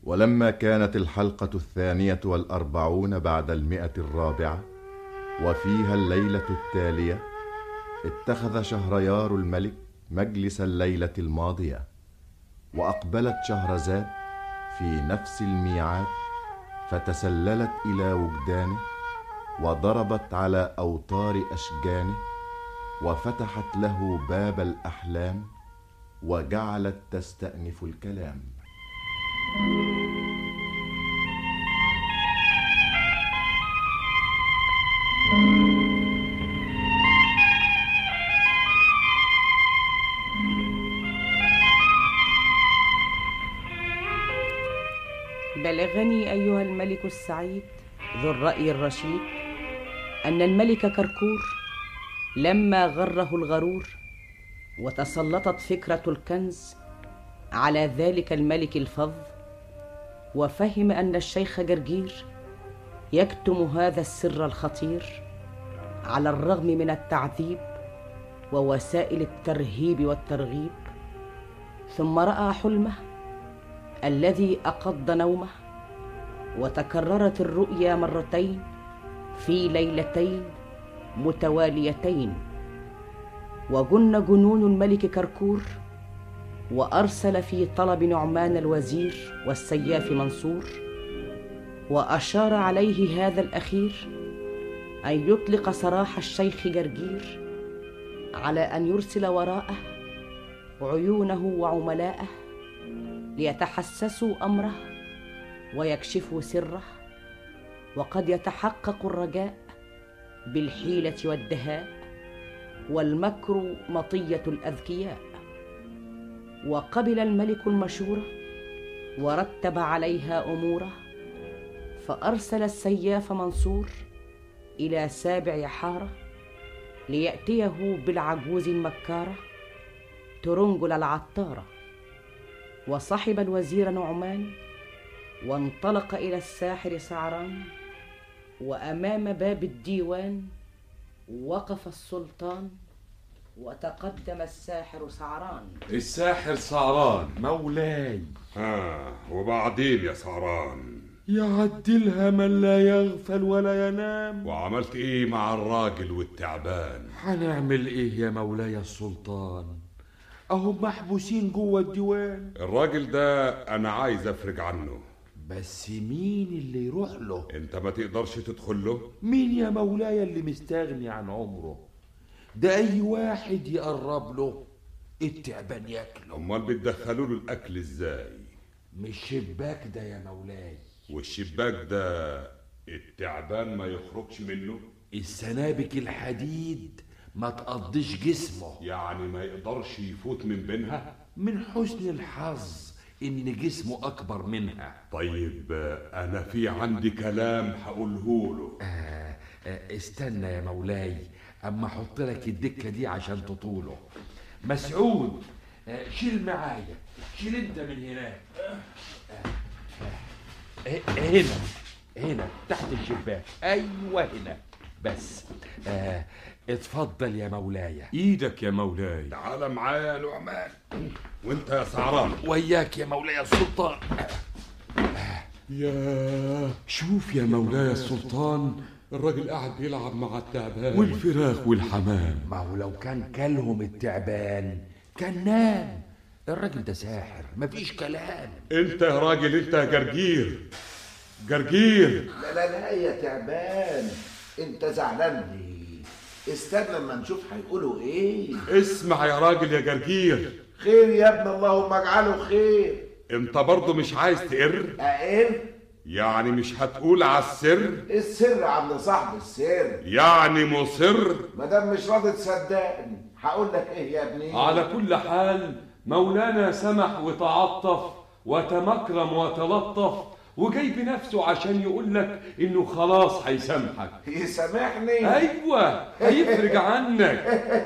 ولما كانت الحلقة الثانية والأربعون بعد المئة الرابعة وفيها الليلة التالية اتخذ شهريار الملك مجلس الليلة الماضية وأقبلت شهرزاد في نفس الميعاد فتسللت إلى وجدانه وضربت على أوتار أشجانه وفتحت له باب الأحلام وجعلت تستأنف الكلام بلغني أيها الملك السعيد ذو الرأي الرشيد أن الملك كركور لما غره الغرور وتسلطت فكرة الكنز على ذلك الملك الفظ وفهم أن الشيخ جرجير يكتم هذا السر الخطير على الرغم من التعذيب ووسائل الترهيب والترغيب ثم راى حلمه الذي اقض نومه وتكررت الرؤيا مرتين في ليلتين متواليتين وجن جنون الملك كركور وارسل في طلب نعمان الوزير والسياف منصور واشار عليه هذا الاخير ان يطلق سراح الشيخ جرجير على ان يرسل وراءه عيونه وعملاءه ليتحسسوا امره ويكشفوا سره وقد يتحقق الرجاء بالحيله والدهاء والمكر مطيه الاذكياء وقبل الملك المشوره ورتب عليها اموره فارسل السياف منصور الى سابع حاره لياتيه بالعجوز المكاره ترنجل العطاره وصحب الوزير نعمان وانطلق الى الساحر سعران وامام باب الديوان وقف السلطان وتقدم الساحر سعران الساحر سعران مولاي ها وبعدين يا سعران يعدلها من لا يغفل ولا ينام وعملت ايه مع الراجل والتعبان هنعمل ايه يا مولاي السلطان اهم محبوسين جوه الديوان الراجل ده انا عايز افرج عنه بس مين اللي يروح له انت ما تقدرش تدخل له مين يا مولاي اللي مستغني عن عمره ده اي واحد يقرب له التعبان ياكله امال بتدخلوا له الاكل ازاي مش شباك ده يا مولاي والشباك ده التعبان ما يخرجش منه السنابك الحديد ما تقضيش جسمه يعني ما يقدرش يفوت من بينها من حسن الحظ ان جسمه اكبر منها طيب انا في عندي كلام هقوله له آه آه استنى يا مولاي اما احط لك الدكه دي عشان تطوله مسعود آه شيل معايا شيل انت من هناك هنا هنا تحت الشباك ايوه هنا بس آه اتفضل يا مولاي ايدك يا مولاي تعال معايا يا نعمان وانت يا سعران وياك يا مولاي السلطان يا شوف يا مولاي السلطان الراجل قاعد بيلعب مع التعبان والفراخ والحمام ما هو لو كان كلهم التعبان كان نام الراجل ده ساحر مفيش كلام انت يا راجل انت يا جرجير جرجير لا لا لا يا تعبان انت زعلان ليه استنى اما نشوف هيقولوا ايه اسمع يا راجل يا جرجير خير يا ابن اللهم اجعله خير انت برضه مش عايز تقر اقر يعني مش هتقول على السر السر عند صاحب السر يعني مصر ما دام مش راضي تصدقني هقول لك ايه يا ابني على كل حال مولانا سمح وتعطف وتمكرم وتلطف وجاي بنفسه عشان يقول لك انه خلاص هيسامحك يسامحني ايوه هيفرج عنك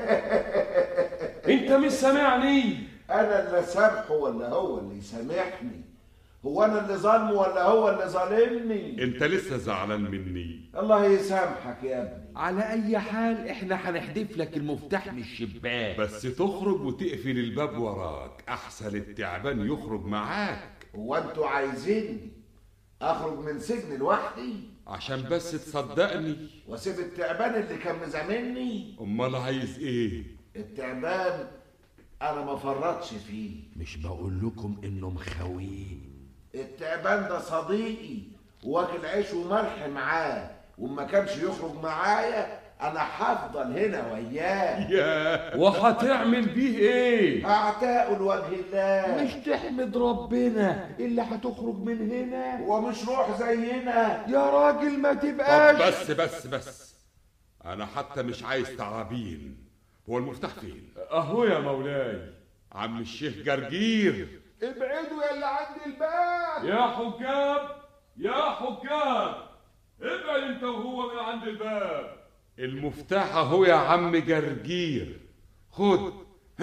انت مش سامعني انا اللي سامحه ولا هو اللي يسامحني هو انا اللي ظالمه ولا هو اللي ظالمني انت لسه زعلان مني الله يسامحك يا ابني على اي حال احنا هنحدف لك المفتاح من الشباك بس تخرج وتقفل الباب وراك احسن التعبان يخرج معاك هو انتوا عايزيني اخرج من سجن لوحدي عشان بس تصدقني واسيب التعبان اللي كان مزاملني امال عايز ايه التعبان انا ما فرطش فيه مش بقول لكم انه مخاوين التعبان ده صديقي واكل عيش وملح معاه وما كانش يخرج معايا انا هفضل هنا وياه يا وهتعمل بيه ايه اعتاقه لوجه الله مش تحمد ربنا اللي هتخرج من هنا ومش روح زينا يا راجل ما طب تبقاش بس بس بس انا حتى مش عايز تعابين هو المفتاح فين اهو يا مولاي عم الشيخ جرجير ابعدوا يا اللي عند الباب يا حجاب يا حجاب ابعد انت وهو من عند الباب المفتاح اهو يا عم جرجير خد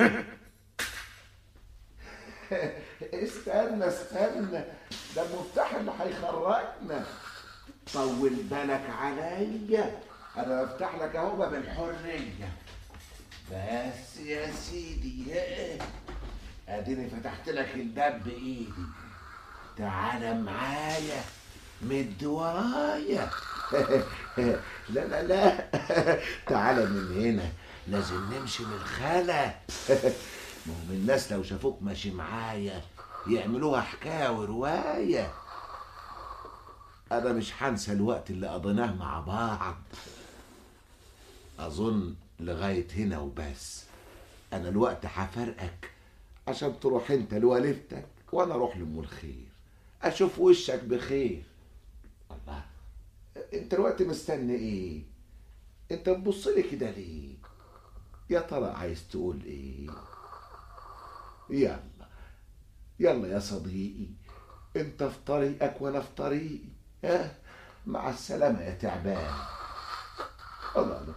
استنى استنى ده المفتاح اللي هيخرجنا طول بالك عليا انا بفتح لك اهو باب الحريه بس يا سيدي اديني فتحت لك الباب بايدي تعالى معايا مد ورايا لا لا لا تعالى من هنا لازم نمشي من الخلا المهم الناس لو شافوك ماشي معايا يعملوها حكايه وروايه انا مش هنسى الوقت اللي قضيناه مع بعض اظن لغايه هنا وبس انا الوقت هفرقك عشان تروح انت لوالدتك وانا اروح لام الخير اشوف وشك بخير الله انت الوقت مستني ايه انت تبص لي كده ليه يا ترى عايز تقول ايه يلا يلا يا صديقي انت في طريقك وانا في طريقي ها مع السلامة يا تعبان الله الله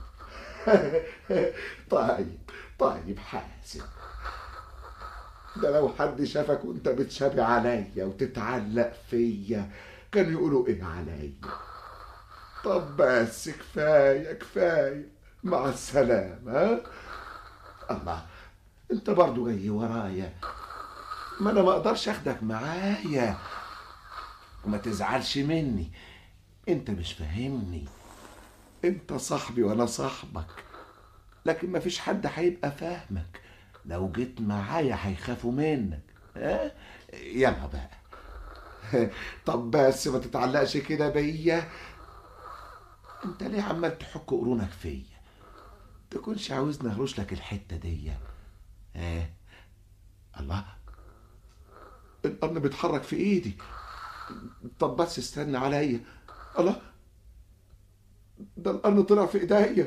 طيب طيب حاسب ده لو حد شافك وانت بتشابي عليا وتتعلق فيا كانوا يقولوا ايه عليا طب بس كفايه كفايه مع السلامه ها الله انت برضو جاي ورايا ما انا ما اقدرش اخدك معايا وما تزعلش مني انت مش فاهمني انت صاحبي وانا صاحبك لكن ما فيش حد هيبقى فاهمك لو جيت معايا هيخافوا منك ها يلا بقى طب بس ما تتعلقش كده بيا انت ليه عمال تحك قرونك فيا تكونش عاوزني اهرش لك الحته دي ها الله القرن بيتحرك في ايدي طب بس استنى عليا الله ده القرن طلع في ايديا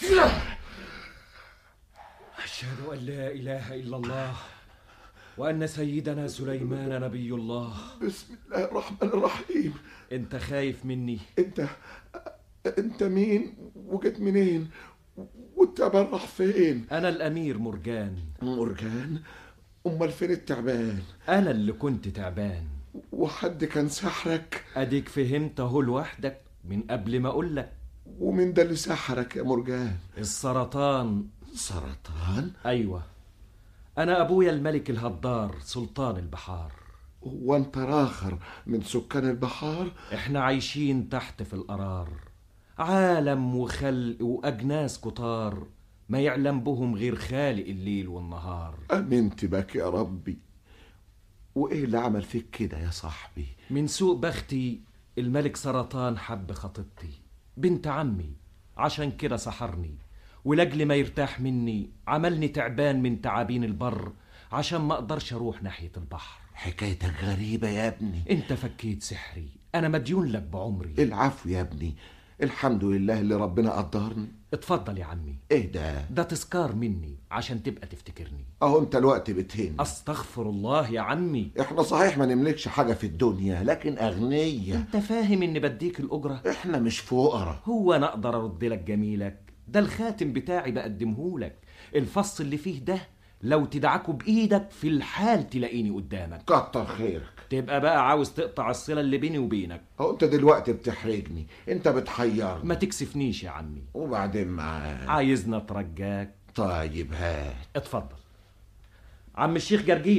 أشهد أن لا إله إلا الله وأن سيدنا سليمان نبي الله بسم الله الرحمن الرحيم أنت خايف مني انت انت مين وجيت منين والتعبان راح فين أنا الأمير مرجان مرجان امال فين التعبان أنا اللي كنت تعبان وحد كان سحرك أديك فهمت أهو لوحدك من قبل ما أقول لك ومين ده اللي سحرك يا مرجان السرطان سرطان أيوة أنا أبويا الملك الهدار سلطان البحار وانت راخر من سكان البحار إحنا عايشين تحت في القرار عالم وخلق وأجناس كتار ما يعلم بهم غير خالق الليل والنهار امنت بك يا ربي وايه اللي عمل فيك كده يا صاحبي من سوء بختي الملك سرطان حب خطيبتي بنت عمي عشان كده سحرني ولاجل ما يرتاح مني عملني تعبان من تعابين البر عشان ما اقدرش اروح ناحية البحر حكايتك غريبة يا ابني انت فكيت سحري انا مديون لك بعمري العفو يا ابني الحمد لله اللي ربنا قدرني اتفضل يا عمي ايه ده ده تذكار مني عشان تبقى تفتكرني اهو انت الوقت بتهين استغفر الله يا عمي احنا صحيح ما نملكش حاجة في الدنيا لكن اغنية انت فاهم اني بديك الاجرة احنا مش فقراء هو انا اقدر ارد لك جميلك ده الخاتم بتاعي بقدمهولك الفص اللي فيه ده لو تدعكه بايدك في الحال تلاقيني قدامك كتر خيرك تبقى بقى عاوز تقطع الصلة اللي بيني وبينك اهو انت دلوقتي بتحرجني انت بتحيرني ما تكسفنيش يا عمي وبعدين معاك عايزنا اترجاك طيب هات اتفضل عم الشيخ جرجير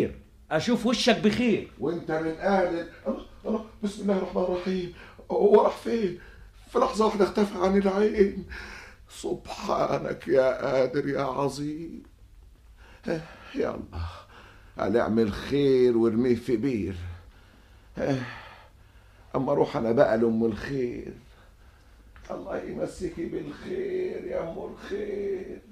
اشوف وشك بخير وانت من اهل ال- الله الله بسم الله الرحمن الرحيم هو راح فين في لحظة واحدة اختفى عن العين سبحانك يا قادر يا عظيم اه، يلا هنعمل خير وارميه في بير اه، اما اروح انا بقى لام الخير الله يمسكي بالخير يا ام الخير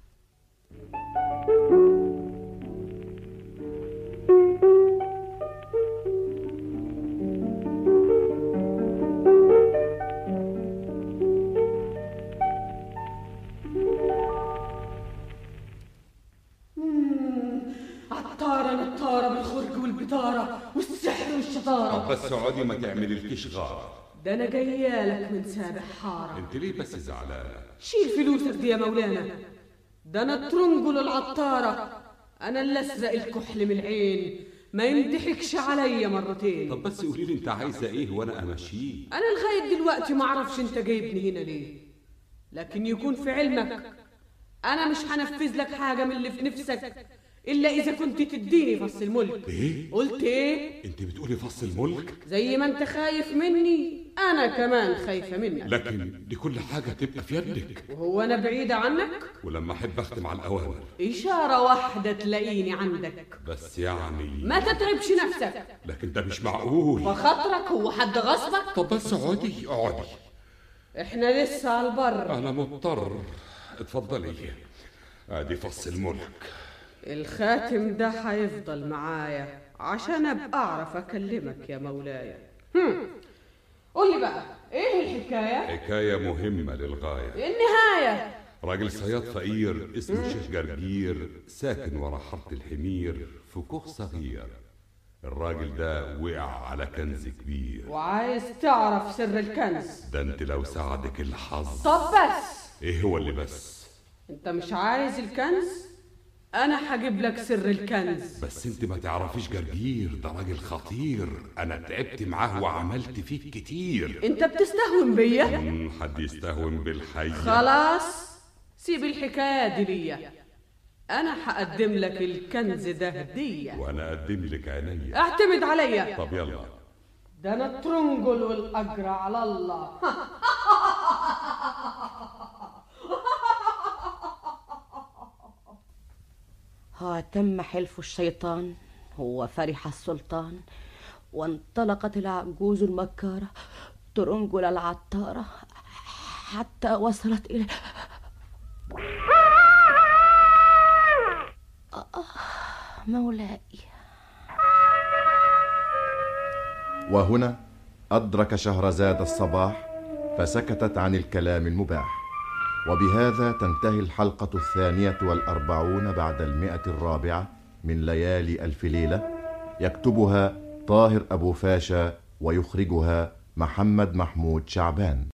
عطارة نطارة بالخرج والبطارة والسحر والشطارة بس اقعدي ما تعمليلكيش غار ده أنا جايالك من سابع حارة انت ليه بس زعلانه شيل فلوسك دي يا مولانا ده أنا ترنجل العطارة أنا اللي أسرق الكحل من العين ما ينضحكش عليا مرتين طب بس قولي لي انت عايزه ايه وانا امشيه أنا لغاية دلوقتي ما أعرفش أنت جايبني هنا ليه لكن يكون في علمك أنا مش هنفذ لك حاجة من اللي في نفسك إلا إذا كنت تديني فص الملك ايه قلت إيه؟ انت بتقولي فص الملك زي ما أنت خايف مني أنا كمان خايفة منك لكن دي كل حاجه تبقى في يدك وهو أنا بعيدة عنك؟ ولما احب اختم على الاوامر إشارة واحدة تلاقيني عندك بس يعني ما تتعبش نفسك لكن ده مش معقول فخاطرك هو حد غصبك طب بس اقعدي اقعدي احنا لسه على البر انا مضطر اتفضلي ادي فص الملك الخاتم ده هيفضل معايا عشان ابقى اعرف اكلمك يا مولاي هم. قول لي بقى ايه الحكايه حكايه مهمه للغايه النهايه راجل صياد فقير اسمه شيخ جرجير ساكن ورا حاره الحمير في كوخ صغير الراجل ده وقع على كنز كبير وعايز تعرف سر الكنز ده انت لو ساعدك الحظ طب بس ايه هو اللي بس انت مش عايز الكنز انا هجيب لك سر الكنز بس انت ما تعرفيش جرجير ده راجل خطير انا تعبت معاه وعملت فيه كتير انت بتستهون بيا مم، حد يستهون بالحي خلاص سيب الحكايه دي ليا انا هقدم لك الكنز ده هديه وانا اقدم لك عينيا اعتمد عليا طب يلا ده انا الترنجل والاجر على الله ها تم حلف الشيطان وفرح السلطان وانطلقت العجوز المكارة ترنجل العطارة حتى وصلت إلى آه مولاي وهنا أدرك شهرزاد الصباح فسكتت عن الكلام المباح وبهذا تنتهي الحلقة الثانية والأربعون بعد المئة الرابعة من ليالي ألف ليلة يكتبها طاهر أبو فاشا ويخرجها محمد محمود شعبان